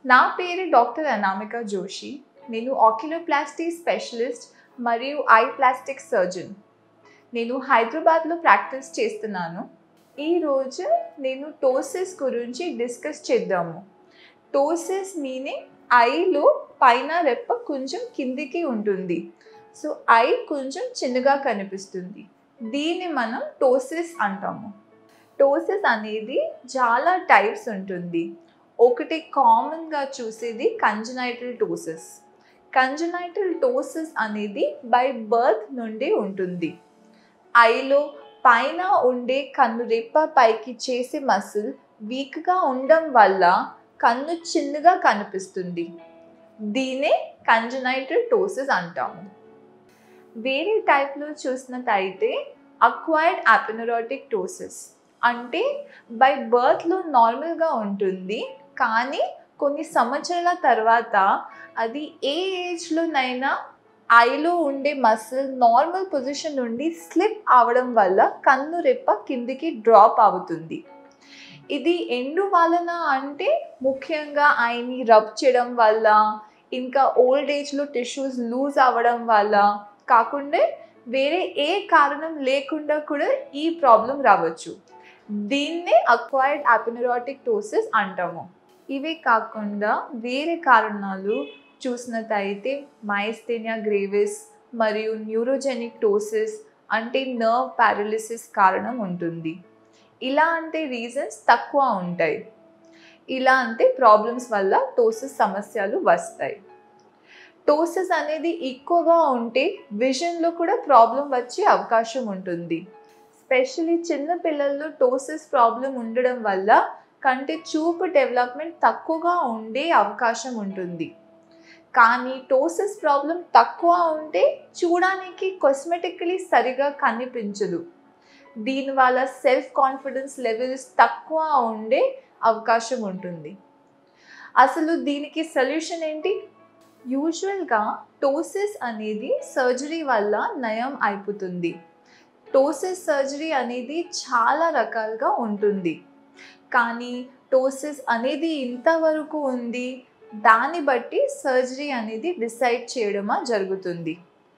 నా పేరు డాక్టర్ అనామిక జోషి నేను ఆక్యులోప్లాస్టీ స్పెషలిస్ట్ మరియు ఐ ప్లాస్టిక్ సర్జన్ నేను హైదరాబాద్లో ప్రాక్టీస్ చేస్తున్నాను ఈరోజు నేను టోసిస్ గురించి డిస్కస్ చేద్దాము టోసిస్ మీనింగ్ ఐలో పైన రెప్ప కొంచెం కిందికి ఉంటుంది సో ఐ కొంచెం చిన్నగా కనిపిస్తుంది దీన్ని మనం టోసిస్ అంటాము టోసిస్ అనేది చాలా టైప్స్ ఉంటుంది ఒకటి కామన్గా చూసేది కంజనైటల్ టోసిస్ కంజనైటల్ టోసిస్ అనేది బై బర్త్ నుండి ఉంటుంది ఐలో పైన ఉండే కన్ను రెప్ప పైకి చేసే మసిల్ వీక్గా ఉండడం వల్ల కన్ను చిన్నగా కనిపిస్తుంది దీనే కంజనైటల్ టోసిస్ అంటాము వేరే టైప్లో చూసినట్టయితే అక్వైర్డ్ అపెనరాటిక్ టోసిస్ అంటే బై బర్త్లో నార్మల్గా ఉంటుంది కానీ కొన్ని సంవత్సరాల తర్వాత అది ఏ ఏజ్లోనైనా ఐలో ఉండే మసిల్ నార్మల్ పొజిషన్ నుండి స్లిప్ అవడం వల్ల కన్ను రెప్ప కిందికి డ్రాప్ అవుతుంది ఇది ఎండు వలన అంటే ముఖ్యంగా ఐని రబ్ చేయడం వల్ల ఇంకా ఓల్డ్ ఏజ్లో టిష్యూస్ లూజ్ అవ్వడం వల్ల కాకుండా వేరే ఏ కారణం లేకుండా కూడా ఈ ప్రాబ్లం రావచ్చు దీన్నే అక్వైర్డ్ అపెనరాటిక్ టోసిస్ అంటాము ఇవే కాకుండా వేరే కారణాలు చూసినట్టయితే మైస్థేనియా గ్రేవిస్ మరియు న్యూరోజెనిక్ టోసిస్ అంటే నర్వ్ పారాలిసిస్ కారణం ఉంటుంది ఇలా అంటే రీజన్స్ తక్కువ ఉంటాయి ఇలా అంటే ప్రాబ్లమ్స్ వల్ల టోసిస్ సమస్యలు వస్తాయి టోసిస్ అనేది ఎక్కువగా ఉంటే విజన్లో కూడా ప్రాబ్లం వచ్చే అవకాశం ఉంటుంది స్పెషలీ చిన్న పిల్లల్లో టోసిస్ ప్రాబ్లం ఉండడం వల్ల కంటి చూపు డెవలప్మెంట్ తక్కువగా ఉండే అవకాశం ఉంటుంది కానీ టోసిస్ ప్రాబ్లం తక్కువ ఉంటే చూడడానికి కాస్మెటికలీ సరిగా కనిపించదు దీనివల్ల సెల్ఫ్ కాన్ఫిడెన్స్ లెవెల్స్ తక్కువ ఉండే అవకాశం ఉంటుంది అసలు దీనికి సొల్యూషన్ ఏంటి యూజువల్గా టోసిస్ అనేది సర్జరీ వల్ల నయం అయిపోతుంది టోసిస్ సర్జరీ అనేది చాలా రకాలుగా ఉంటుంది కానీ టోసిస్ అనేది ఇంతవరకు ఉంది దాన్ని బట్టి సర్జరీ అనేది డిసైడ్ చేయడమా జరుగుతుంది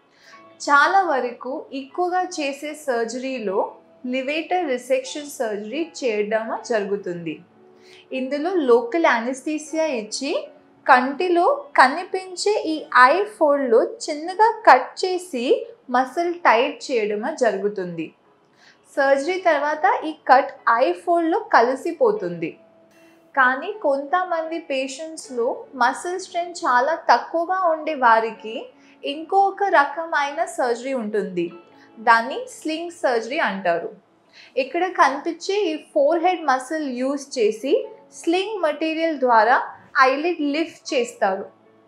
చాలా వరకు ఎక్కువగా చేసే సర్జరీలో లివేటర్ రిసెక్షన్ సర్జరీ చేయడమా జరుగుతుంది ఇందులో లోకల్ అనస్థీసియా ఇచ్చి కంటిలో కనిపించే ఈ ఐ ఫోల్డ్లో చిన్నగా కట్ చేసి మసిల్ టైట్ చేయడమా జరుగుతుంది సర్జరీ తర్వాత ఈ కట్ ఐ ఫోల్డ్లో కలిసిపోతుంది కానీ కొంతమంది పేషెంట్స్లో మసిల్ స్ట్రెంత్ చాలా తక్కువగా ఉండే వారికి ఇంకొక రకమైన సర్జరీ ఉంటుంది దాన్ని స్లింగ్ సర్జరీ అంటారు ఇక్కడ కనిపించే ఈ ఫోర్ హెడ్ మసిల్ యూజ్ చేసి స్లింగ్ మెటీరియల్ ద్వారా ఐలిడ్ లిఫ్ట్ చేస్తారు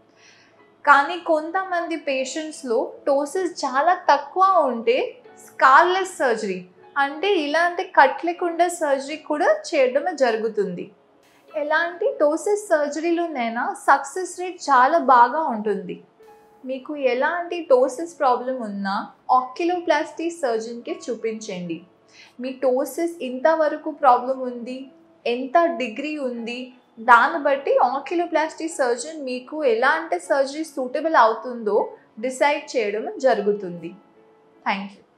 కానీ కొంతమంది పేషెంట్స్లో టోసిస్ చాలా తక్కువ ఉంటే స్కార్లెస్ సర్జరీ అంటే ఇలాంటి కట్ లేకుండా సర్జరీ కూడా చేయడం జరుగుతుంది ఎలాంటి టోసిస్ సర్జరీలోనైనా సక్సెస్ రేట్ చాలా బాగా ఉంటుంది మీకు ఎలాంటి టోసిస్ ప్రాబ్లం ఉన్నా ఆక్యులోప్లాస్టీ సర్జన్కి చూపించండి మీ టోసిస్ ఇంతవరకు ప్రాబ్లం ఉంది ఎంత డిగ్రీ ఉంది దాన్ని బట్టి ఆక్యులోప్లాస్టీ సర్జన్ మీకు ఎలాంటి సర్జరీ సూటబుల్ అవుతుందో డిసైడ్ చేయడం జరుగుతుంది థ్యాంక్ యూ